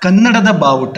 ಕನ್ನಡದ ಬಾವುಟ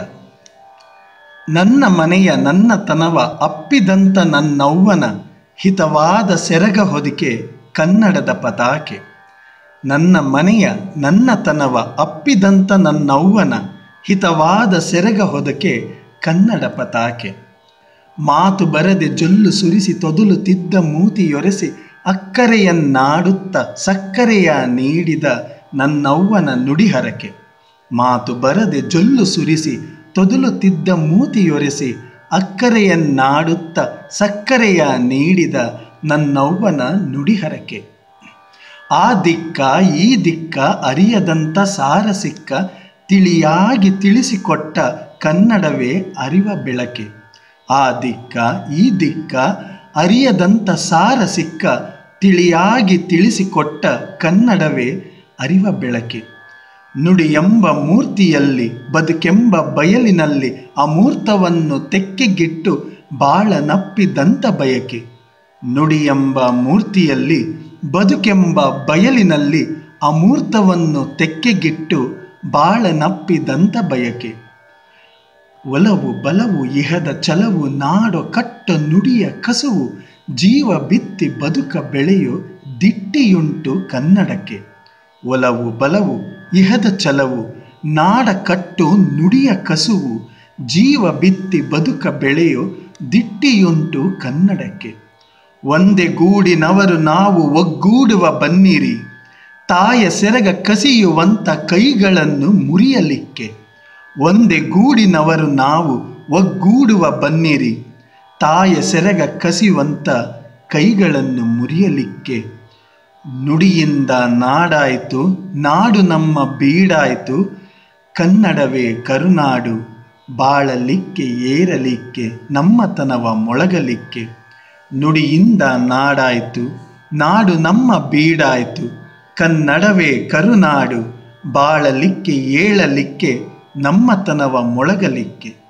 ನನ್ನ ಮನೆಯ ನನ್ನತನವ ಅಪ್ಪಿದಂತ ನನ್ನವ್ವನ ಹಿತವಾದ ಸೆರಗ ಹೊದಿಕೆ ಕನ್ನಡದ ಪತಾಕೆ ನನ್ನ ಮನೆಯ ನನ್ನತನವ ಅಪ್ಪಿದಂತ ನನ್ನವ್ವನ ಹಿತವಾದ ಸೆರಗ ಹೊದಕೆ ಕನ್ನಡ ಪತಾಕೆ ಮಾತು ಬರದೆ ಜೊಲ್ಲು ಸುರಿಸಿ ತೊದಲುತ್ತಿದ್ದ ಮೂತಿಯೊರೆಸಿ ಅಕ್ಕರೆಯನ್ನಾಡುತ್ತ ಸಕ್ಕರೆಯ ನೀಡಿದ ನನ್ನವ್ವನ ನುಡಿಹರಕೆ ಮಾತು ಬರದೆ ಜೊಲ್ಲು ಸುರಿಸಿ ತೊದಲುತ್ತಿದ್ದ ಮೂತಿಯೊರೆಸಿ ಅಕ್ಕರೆಯನ್ನಾಡುತ್ತ ಸಕ್ಕರೆಯ ನೀಡಿದ ನನ್ನವ್ವನ ನುಡಿಹರಕೆ ಆ ದಿಕ್ಕ ಈ ದಿಕ್ಕ ಅರಿಯದಂಥ ಸಾರ ಸಿಕ್ಕ ತಿಳಿಯಾಗಿ ತಿಳಿಸಿಕೊಟ್ಟ ಕನ್ನಡವೇ ಅರಿವ ಬೆಳಕೆ ಆ ದಿಕ್ಕ ಈ ದಿಕ್ಕ ಅರಿಯದಂಥ ಸಾರ ಸಿಕ್ಕ ತಿಳಿಯಾಗಿ ತಿಳಿಸಿಕೊಟ್ಟ ಕನ್ನಡವೇ ಅರಿವ ಬೆಳಕೆ ನುಡಿ ಎಂಬ ಮೂರ್ತಿಯಲ್ಲಿ ಬದುಕೆಂಬ ಬಯಲಿನಲ್ಲಿ ಅಮೂರ್ತವನ್ನು ತೆಕ್ಕೆಗಿಟ್ಟು ಬಾಳ ನಪ್ಪಿದಂತ ಬಯಕೆ ನುಡಿ ಎಂಬ ಮೂರ್ತಿಯಲ್ಲಿ ಬದುಕೆಂಬ ಬಯಲಿನಲ್ಲಿ ಅಮೂರ್ತವನ್ನು ತೆಕ್ಕೆಗಿಟ್ಟು ಬಾಳ ನಪ್ಪಿದಂತ ಬಯಕೆ ಒಲವು ಬಲವು ಇಹದ ಛಲವು ನಾಡೋ ಕಟ್ಟ ನುಡಿಯ ಕಸುವು ಜೀವ ಬಿತ್ತಿ ಬದುಕ ಬೆಳೆಯೋ ದಿಟ್ಟಿಯುಂಟು ಕನ್ನಡಕ್ಕೆ ಒಲವು ಬಲವು ಇಹದ ಛಲವು ನಾಡ ಕಟ್ಟು ನುಡಿಯ ಕಸುವು ಜೀವ ಬಿತ್ತಿ ಬದುಕ ಬೆಳೆಯೋ ದಿಟ್ಟಿಯುಂಟು ಕನ್ನಡಕ್ಕೆ ಒಂದೇ ಗೂಡಿನವರು ನಾವು ಒಗ್ಗೂಡುವ ಬನ್ನಿರಿ ತಾಯ ಸೆರಗ ಕಸಿಯುವಂಥ ಕೈಗಳನ್ನು ಮುರಿಯಲಿಕ್ಕೆ ಒಂದೇ ಗೂಡಿನವರು ನಾವು ಒಗ್ಗೂಡುವ ಬನ್ನಿರಿ ತಾಯ ಸೆರಗ ಕಸಿಯುವಂಥ ಕೈಗಳನ್ನು ಮುರಿಯಲಿಕ್ಕೆ ನುಡಿಯಿಂದ ನಾಡಾಯಿತು ನಾಡು ನಮ್ಮ ಬೀಡಾಯಿತು ಕನ್ನಡವೇ ಕರುನಾಡು ಬಾಳಲಿಕ್ಕೆ ಏರಲಿಕ್ಕೆ ನಮ್ಮತನವ ಮೊಳಗಲಿಕ್ಕೆ ನುಡಿಯಿಂದ ನಾಡಾಯಿತು ನಾಡು ನಮ್ಮ ಬೀಡಾಯಿತು ಕನ್ನಡವೇ ಕರುನಾಡು ಬಾಳಲಿಕ್ಕೆ ಏಳಲಿಕ್ಕೆ ನಮ್ಮತನವ ಮೊಳಗಲಿಕ್ಕೆ